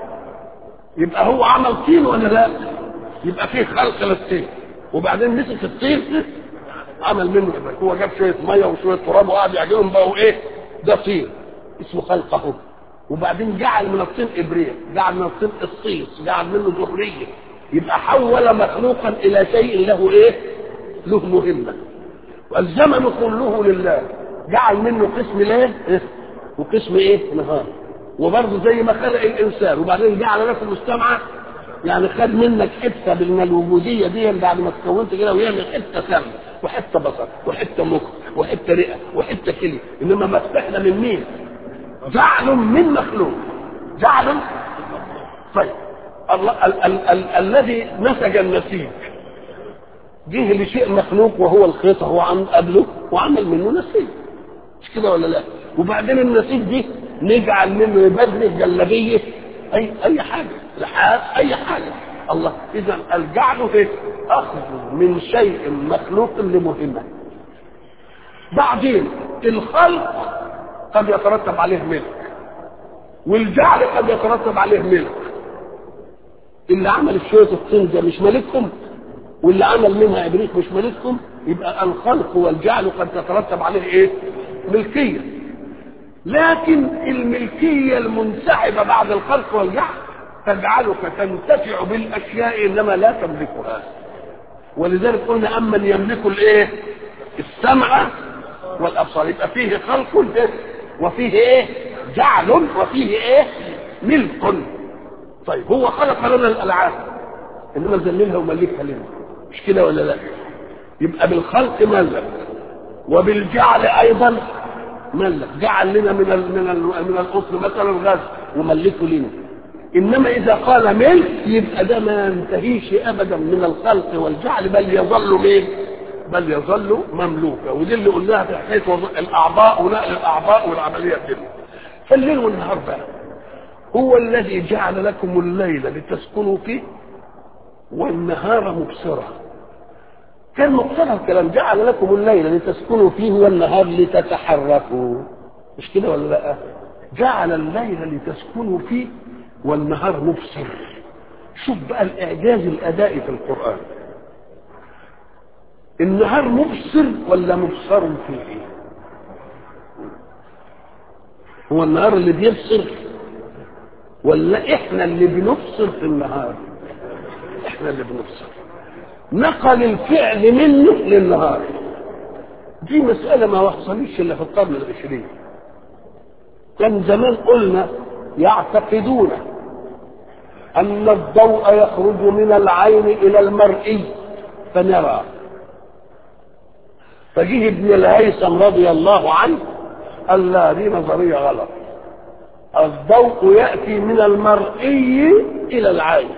Speaker 1: يبقى هو عمل طين ولا لا يبقى فيه خلق للطين وبعدين مسك الطين عمل منه ابريق هو جاب شويه ميه وشويه تراب وقعد يعجنهم بقوا ايه ده طين اسمه خلقه وبعدين جعل من الطين ابريق جعل من الطين قصيص جعل منه ظهريه يبقى حول مخلوقا الى شيء له ايه له مهمه والزمن كله لله جعل منه قسم ليه إيه؟ وقسم ايه نهار وبرضه زي ما خلق الانسان وبعدين جعل لكم مجتمعا يعني خد منك حته من الوجوديه دي بعد ما تكونت كده ويعمل حته سم وحته بصر وحته مخ وحته رئه وحته كلي انما مسحنا من مين؟ جعل من مخلوق جعل طيب الله ال- ال- ال- الذي نسج النسيج جه لشيء مخلوق وهو الخيط هو عم قبله وعمل منه نسيج مش كده ولا لا وبعدين النسيج دي نجعل منه بدله جلابيه اي اي حاجه لحاف اي حاجه الله اذا الجعل ايه اخذ من شيء مخلوق لمهمه بعدين الخلق قد يترتب عليه ملك والجعل قد يترتب عليه ملك اللي عمل شويه الطين ده مش ملككم واللي عمل منها ابليس مش ملككم يبقى الخلق والجعل قد تترتب عليه ايه ملكيه لكن الملكيه المنسحبه بعد الخلق والجعل تجعلك تنتفع بالاشياء انما لا تملكها ولذلك قلنا امن يملك الايه السمع والابصار يبقى فيه خلق وفيه ايه جعل وفيه ايه ملك طيب هو خلق لنا الالعاب انما ذللها وملكها لنا مش كده ولا لا يبقى بالخلق ملك وبالجعل ايضا ملك جعل لنا من ال من ال من الاصل مثلا الغاز وملكه لنا انما اذا قال ملك يبقى ده ما ينتهيش ابدا من الخلق والجعل بل يظل مين بل يظل مملوكا ودي اللي قلناها في حكايه الاعضاء ونقل الاعضاء والعمليه دي فالليل والنهار بقى هو الذي جعل لكم الليل لتسكنوا فيه والنهار مبصرا كان مقتضى الكلام جعل لكم الليل لتسكنوا فيه والنهار لتتحركوا مش كده ولا لا جعل الليل لتسكنوا فيه والنهار مبصر شوف بقى الاعجاز الادائي في القران النهار مبصر ولا مبصر فيه هو النهار اللي بيبصر ولا احنا اللي بنبصر في النهار احنا اللي بنبصر نقل الفعل منه للنهار دي مسألة ما حصلتش إلا في القرن العشرين كان زمان قلنا يعتقدون أن الضوء يخرج من العين إلى المرئي فنرى فجه ابن الهيثم رضي الله عنه قال لا دي نظرية غلط الضوء يأتي من المرئي إلى العين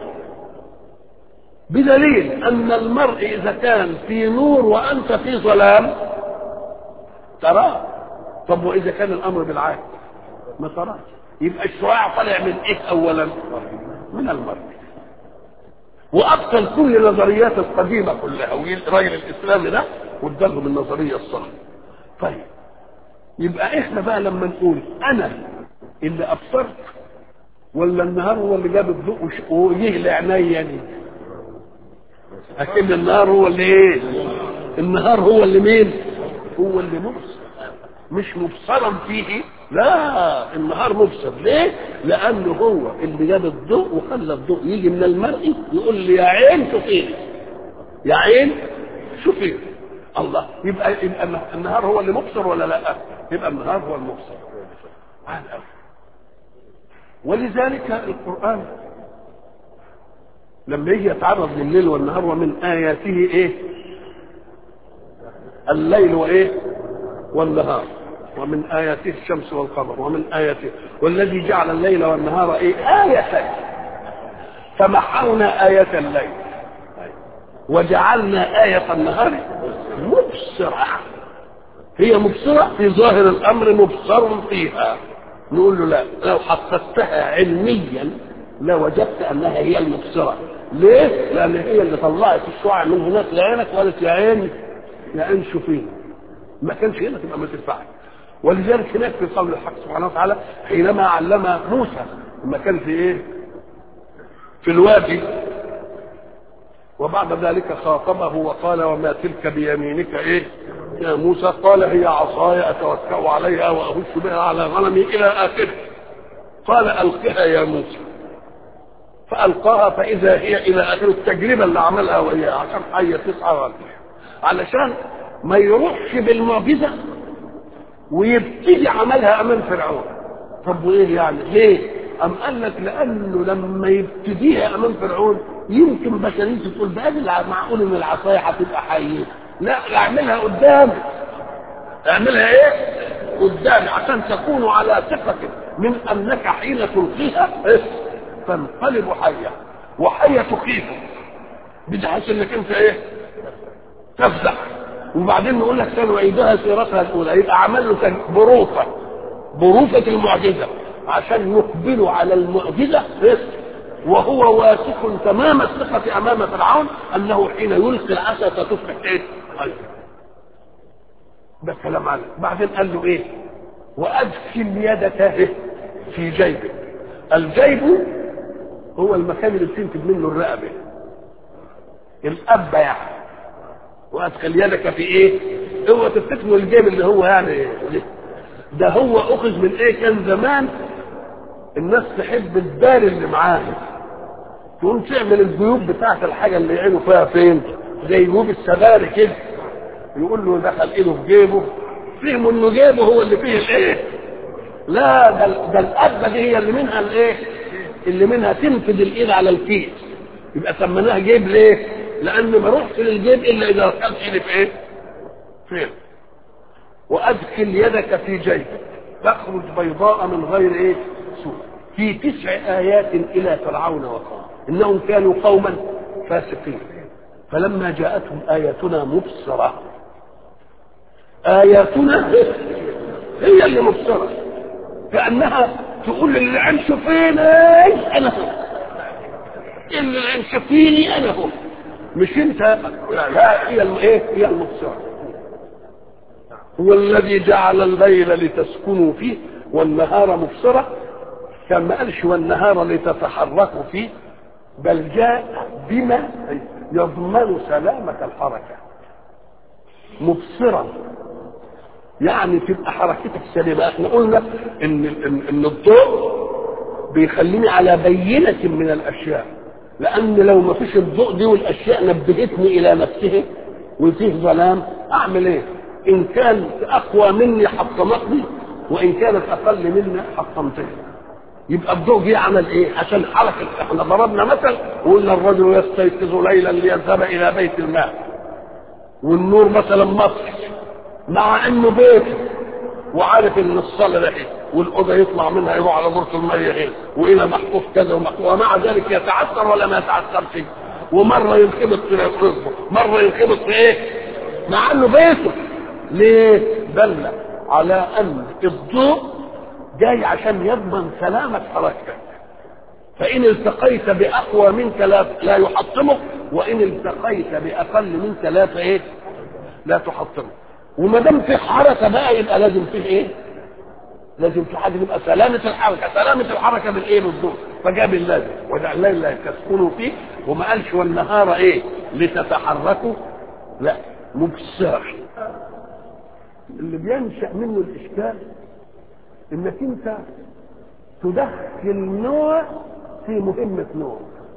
Speaker 1: بدليل أن المرء إذا كان في نور وأنت في ظلام تراه طب وإذا كان الأمر بالعكس ما تراش يبقى الشعاع طالع من إيه أولا من المرء وأبطل كل النظريات القديمة كلها والراجل الإسلامي ده وادالهم النظرية الصح طيب يبقى احنا بقى لما نقول انا اللي ابصرت ولا النهار هو اللي جاب الضوء ويهلع عينيا دي لكن النهار هو اللي ايه النهار هو اللي مين هو اللي مبصر مش مبصرا فيه لا النهار مبصر ليه لانه هو اللي جاب الضوء وخلى الضوء يجي من المرئي يقول لي يا عين شوفيني يا عين شوفيني الله يبقى, يبقى النهار هو اللي مبصر ولا لا يبقى النهار هو المبصر عن أول. ولذلك القرآن لما يجي يتعرض لليل والنهار ومن آياته إيه الليل وإيه والنهار ومن آياته الشمس والقمر ومن آياته والذي جعل الليل والنهار إيه آيتين فمحونا آية الليل وجعلنا آية النهار مبصرة هي مبصرة في ظاهر الأمر مبصر فيها نقول له لا لو حققتها علميا لوجدت أنها هي المبصرة ليه؟ لأن هي اللي طلعت الشعاع من هناك لعينك وقالت يا عين يا عين شوفيني ما كانش هنا تبقى ما تنفعش ولذلك هناك في قول الحق سبحانه وتعالى حينما علم موسى لما كان في ايه؟ في الوادي وبعد ذلك خاطبه وقال وما تلك بيمينك ايه يا موسى قال هي عصاي اتوكا عليها واهش بها على غنمي الى اخره قال القها يا موسى فالقاها فاذا هي الى اخره التجربه اللي عملها وهي عشان حيه تسعى ولا علشان ما يروحش بالمعجزه ويبتدي عملها امام فرعون طب وايه يعني ليه أم قال لك لأنه لما يبتديها أمام فرعون يمكن بشريته تقول بقى معقول إن العصاية هتبقى حية لا اعملها قدامي اعملها إيه؟ قدامي عشان تكونوا على ثقة من أنك حين تلقيها إيه؟ تنقلب حية وحية تخيفك بتحس إنك أنت إيه؟ تفزع وبعدين نقول لك سنعيدها سيرتها الأولى يبقى عمل له بروفة بروفة المعجزة عشان يقبلوا على المعجزة وهو واثق تمام الثقة أمام فرعون أنه حين يلقي العصا ستصبح إيه؟ أيضا ده كلام عنه بعدين قال له إيه؟ وأدخل يدك في جيبك الجيب هو المكان اللي بتنتج منه الرقبة الأب يعني وأدخل يدك في إيه؟ هو تفتكروا الجيب اللي هو يعني ده هو أخذ من إيه كان زمان الناس تحب الدار اللي معاه تقوم تعمل الجيوب بتاعت الحاجه اللي يعينوا فيها فين زي جيوب السباري كده يقول له دخل ايده في جيبه فهموا انه جيبه هو اللي فيه الايه لا ده, ده القبه دي هي اللي منها الايه اللي منها تنفذ الايد على الكيس يبقى سميناها جيب ليه لان ما روحش للجيب الا اذا دخلت ايدي في ايه فين وادخل يدك في جيبك تخرج بيضاء من غير ايه سوء في تسع ايات الى فرعون وقومه انهم كانوا قوما فاسقين فلما جاءتهم اياتنا مبصره اياتنا هي اللي مبصره كانها تقول اللي عن شوفيني انا هو اللي عن شوفيني انا هو مش انت لا, لا هي الايه هي المبصره هو الذي جعل الليل لتسكنوا فيه والنهار مبصره كان ما قالش والنهار لتتحركوا فيه بل جاء بما يضمن سلامة الحركة مبصرا يعني تبقى حركتك سليمة احنا قلنا ان, إن, إن الضوء بيخليني على بينة من الأشياء لأن لو ما فيش الضوء دي والأشياء نبهتني إلى نفسه وفيه ظلام أعمل إيه؟ إن كان أقوى مني حطمتني وإن كانت أقل مني حطمتني يبقى الضوء جه عمل ايه؟ عشان حركه احنا ضربنا مثل وقلنا الرجل يستيقظ ليلا ليذهب الى بيت الماء والنور مثلا مطفي مع انه بيته وعارف ان الصاله ده والاوضه يطلع منها يروح على دورة الميه هنا والى محطوط كذا ومحطوط ومع ذلك يتعثر ولا ما يتعثرش ومره ينخبط في رزقه مره ينخبط في ايه؟ مع انه بيته ليه؟ دل على ان الضوء جاي عشان يضمن سلامة حركتك فإن التقيت بأقوى منك لا, لا يحطمك وإن التقيت بأقل منك لا إيه؟ لا تحطمك وما دام في حركة بقى يبقى لازم فيه إيه؟ لازم في حاجة تبقى سلامة الحركة سلامة الحركة بالإيه بالضوء فجاب اللازم وجعل الليل تسكنوا فيه وما قالش والنهار إيه؟ لتتحركوا لا مبصر اللي بينشأ منه الإشكال انك انت تدخل نوع في مهمة نوع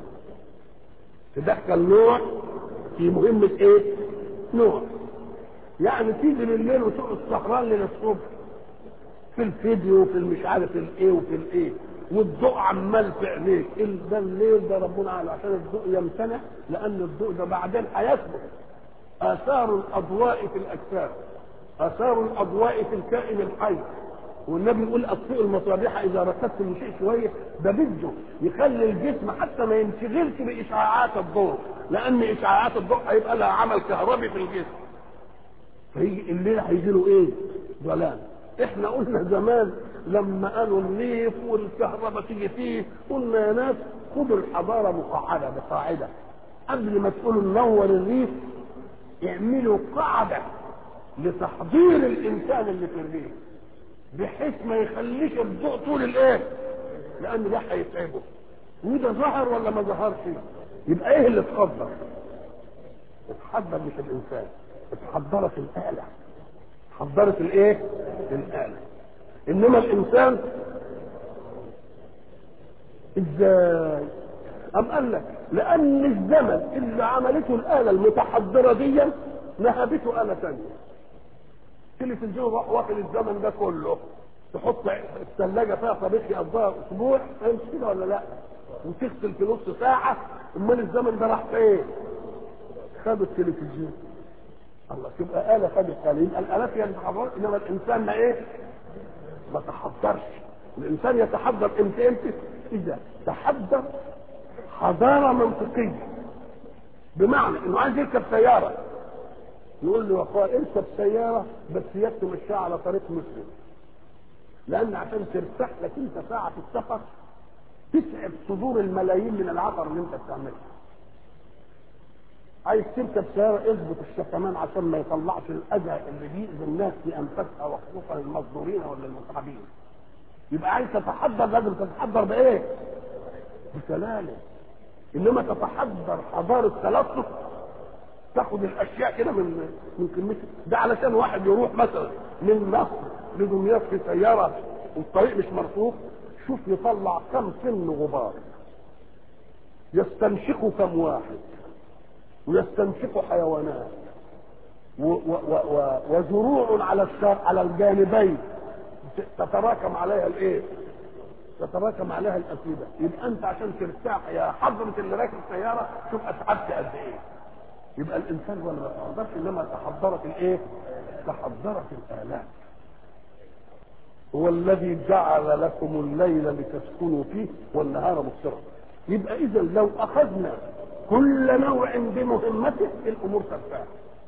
Speaker 1: تدخل نوع في مهمة ايه نوع يعني تيجي بالليل وتقعد سهران للصبح في الفيديو وفي المش عارف الايه وفي الايه والضوء عمال في عينيك ده الليل ده ربنا قال عشان الضوء يمتنع لان الضوء ده بعدين هيثبت اثار الاضواء في الاجسام اثار الاضواء في الكائن الحي والنبي يقول اطفئوا المصابيح اذا ركبتم شيء شويه ده بده يخلي الجسم حتى ما ينشغلش باشعاعات الضوء لان اشعاعات الضوء هيبقى لها عمل كهربي في الجسم فيجي الليل هيجي له ايه؟ ظلام احنا قلنا زمان لما قالوا الريف والكهرباء تيجي فيه قلنا يا ناس خدوا الحضاره مقعده بقاعده قبل ما تقولوا ننور الريف اعملوا قاعده لتحضير الانسان اللي في الريف بحيث ما يخليش الضوء طول الايه لان ده هيتعبه وده ظهر ولا ما ظهرش يبقى ايه اللي اتحضر اتحضر مش الانسان اتحضرت الاله حضرت الايه الاله انما الانسان ازاي ام قال لك لان الزمن اللي عملته الاله المتحضره دي نهبته اله ثانيه تلفزيون راح واخد الزمن ده كله تحط الثلاجة فيها طبيخ يقضيها اسبوع فهمت كده ولا لا؟ وتغسل في نص ساعة امال الزمن ده راح فين؟ خد التلفزيون الله تبقى آلة خدت آلة يبقى الآلات هي اللي تحضرت انما الانسان ما ايه؟ ما تحضرش الانسان يتحضر امتى امتى؟ اذا تحضر حضارة منطقية بمعنى انه عايز يركب سيارة نقول له يا اخويا اركب سياره بس يكتب الساعه على طريق مسلم لان عشان ترتاح لك انت ساعه في السفر تسعب صدور الملايين من العطر اللي انت بتعمله عايز تركب سيارة اظبط الشكمان عشان ما يطلعش الأذى اللي بيأذي الناس في أنفسها وخصوصا المصدورين ولا المتعبين. يبقى عايز تتحضر لازم تتحضر بإيه؟ بسلالة. إنما تتحضر حضارة تلطف تاخد الأشياء كده من من كلمتها ده علشان واحد يروح مثلا من مصر لدمياط في سيارة والطريق مش مرصوف شوف يطلع كم سن غبار يستنشقه كم واحد ويستنشق حيوانات و و و وزروع على على الجانبين تتراكم عليها الايه؟ تتراكم عليها الاسيده يبقى انت عشان ترتاح يا حضره اللي راكب السياره شوف اتعبت قد ايه يبقى الانسان ولا ما تحضرش انما تحضرت الايه؟ تحضرت الالات هو الذي جعل لكم الليل لتسكنوا فيه والنهار مبصرا يبقى اذا لو اخذنا كل نوع بمهمته الامور ترتاح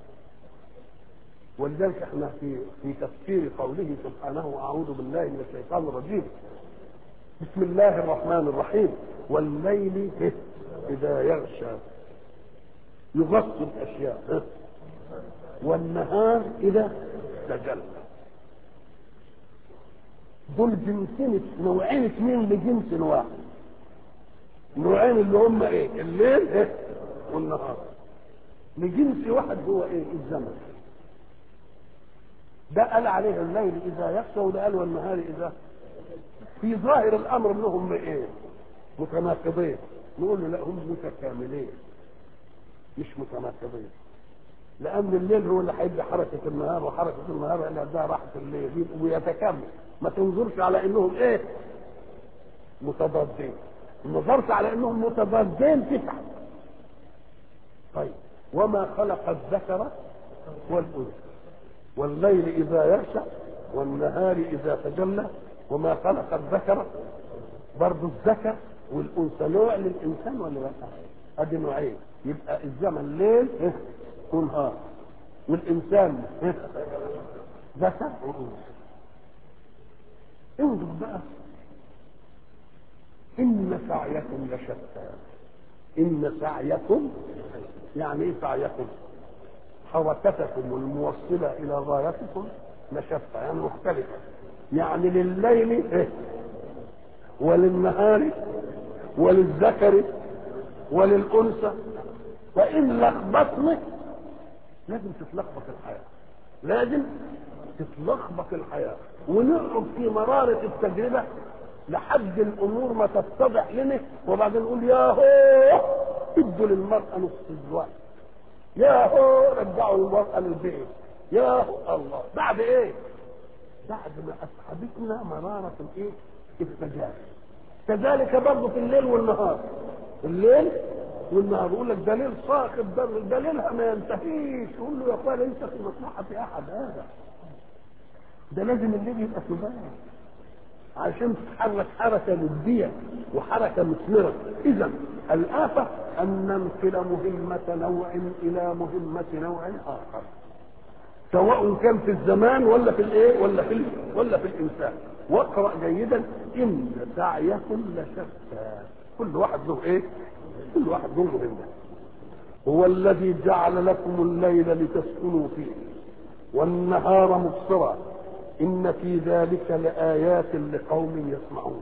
Speaker 1: ولذلك احنا في في تفسير قوله سبحانه اعوذ بالله من الشيطان الرجيم بسم الله الرحمن الرحيم والليل اذا يغشى يغطي الاشياء والنهار اذا تجلى دول جنسين نوعين اثنين لجنس واحد نوعين اللي هم ايه الليل ايه والنهار لجنس واحد هو ايه الزمن ده قال عليه الليل اذا يخشى وده قال والنهار اذا في ظاهر الامر انهم ايه متناقضين نقول له لا هم متكاملين مش متناقضين لان الليل هو اللي هيدي حركه النهار وحركه النهار اللي هتديها راحه الليل ويتكامل ما تنظرش على انهم ايه متضادين نظرت على انهم متضادين تسعه طيب وما خلق الذكر والانثى والليل اذا يغشى والنهار اذا تجلى وما خلق الذكر برضه الذكر والانثى نوع للانسان ولا لا؟ ادي نوعين يبقى الزمن ليل إيه؟ ونهار والانسان إيه؟ ذكر وانثى انظر بقى إن سعيكم لشتى إن سعيكم يعني إيه سعيكم؟ حركتكم الموصلة إلى غايتكم لشتى يعني مختلفة يعني لليل إيه؟ وللنهار وللذكر وللأنثى وإن لخبطنا لازم تتلخبط الحياة لازم تتلخبط الحياة ونقعد في مرارة التجربة لحد الامور ما تتضح لنا وبعدين نقول يا هو ادوا للمراه نص الوقت يا هو رجعوا المراه للبيت يا هو الله بعد ايه؟ بعد ما اسحبتنا مراره الايه؟ التجارب كذلك برضه في الليل والنهار الليل والنهار يقول لك دليل صاخب دليلها ما ينتهيش يقول له يا اخويا ليس في مصلحه احد هذا ده لازم الليل يبقى سبات عشان تتحرك حركه نديه وحركه مثمره اذا الافه ان ننقل مهمه نوع الى مهمه نوع اخر سواء كان في الزمان ولا في الايه ولا في ولا في الانسان واقرا جيدا ان سعيكم لشتى كل واحد له ايه كل واحد له مهمه هو الذي جعل لكم الليل لتسكنوا فيه والنهار مبصرا إن في ذلك لآيات لقوم يسمعون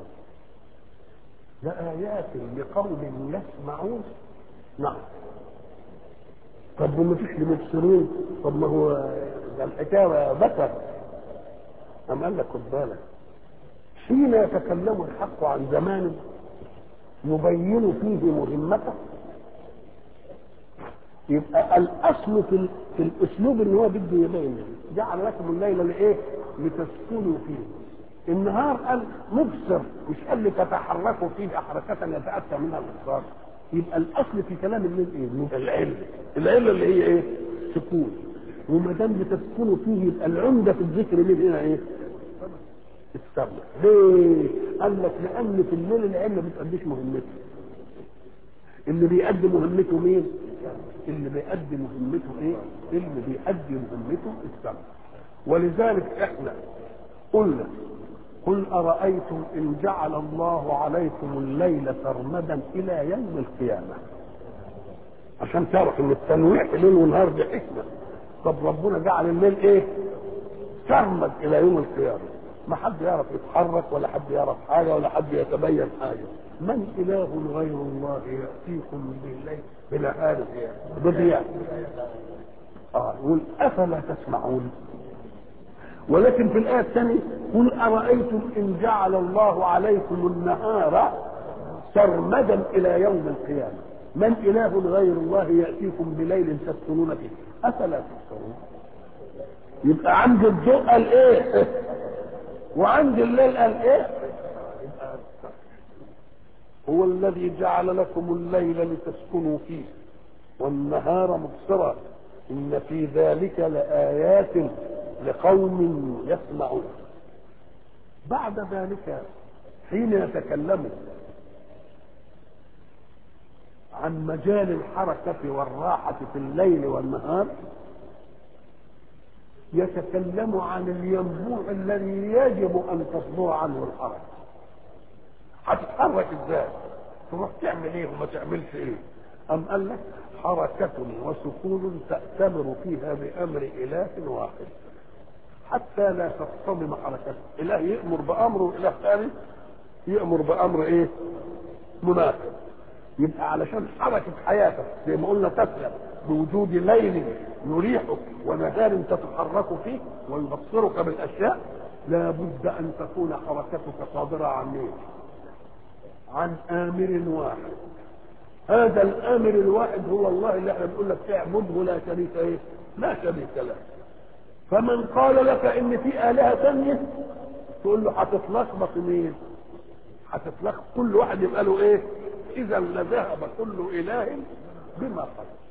Speaker 1: لآيات لقوم يسمعون نعم طب وما فيش لمبصرين طب ما هو ده الحكاية ذكر أم قال لك خد بالك حين يتكلم الحق عن زمان يبين فيه مهمته يبقى الاصل في, في الاسلوب ان هو بده يبين جعل لكم الليل لايه؟ لتسكنوا فيه النهار قال مبصر مش قال لي تتحركوا فيه حركة يتأتى منها الإبصار يبقى الأصل في كلام الليل إيه؟ العلة العلة اللي هي إيه؟ سكون وما دام بتسكنوا فيه يبقى العمدة في الذكر الليل هنا إيه؟ السمع ليه؟ قال لك لأن في الليل العلة ما بتأديش مهمته اللي بيأدي مهمته مين؟ اللي بيأدي مهمته ايه؟ اللي بيأدي مهمته السمع ولذلك احنا قلنا قل أرأيتم إن جعل الله عليكم الليل سرمدا إلى يوم القيامة عشان تعرف إن التنويع في ليل ونهار دي حكمة طب ربنا جعل الليل إيه؟ سرمد إلى يوم القيامة ما حد يعرف يتحرك ولا حد يعرف حاجة ولا حد يتبين حاجة من إله غير الله يأتيكم بالليل بنهار بضياء آه يقول أفلا تسمعون ولكن في الآية الثانية قل أرأيتم إن جعل الله عليكم النهار سرمدا إلى يوم القيامة من إله غير الله يأتيكم بليل تسكنون فيه أفلا تبصرون يبقى عند الضوء قال إيه وعند الليل قال إيه هو الذي جعل لكم الليل لتسكنوا فيه والنهار مبصرا إن في ذلك لآيات لقوم يسمعون بعد ذلك حين يتكلم عن مجال الحركة والراحة في الليل والنهار يتكلم عن الينبوع الذي يجب أن تصدر عنه الحركة هتتحرك ازاي تروح تعمل ايه وما تعملش ايه أم قال لك حركة وسكون تأتمر فيها بأمر إله واحد حتى لا تصطدم حركته إله يأمر بأمر وإله ثاني يأمر بأمر إيه مناسب يبقى علشان حركة حياتك زي ما قلنا تسلم بوجود ليل يريحك ونهار تتحرك فيه ويبصرك بالأشياء لا بد أن تكون حركتك صادرة عن مين؟ عن آمر واحد هذا الآمر الواحد هو الله اللي احنا بنقول لك اعبده لا شريك ايه؟ لا شريك له فمن قال لك ان في آلهة ثانية تقول له هتتلخبط مين؟ هتتلخبط كل واحد يبقى له ايه؟ إذا لذهب كل إله بما خلق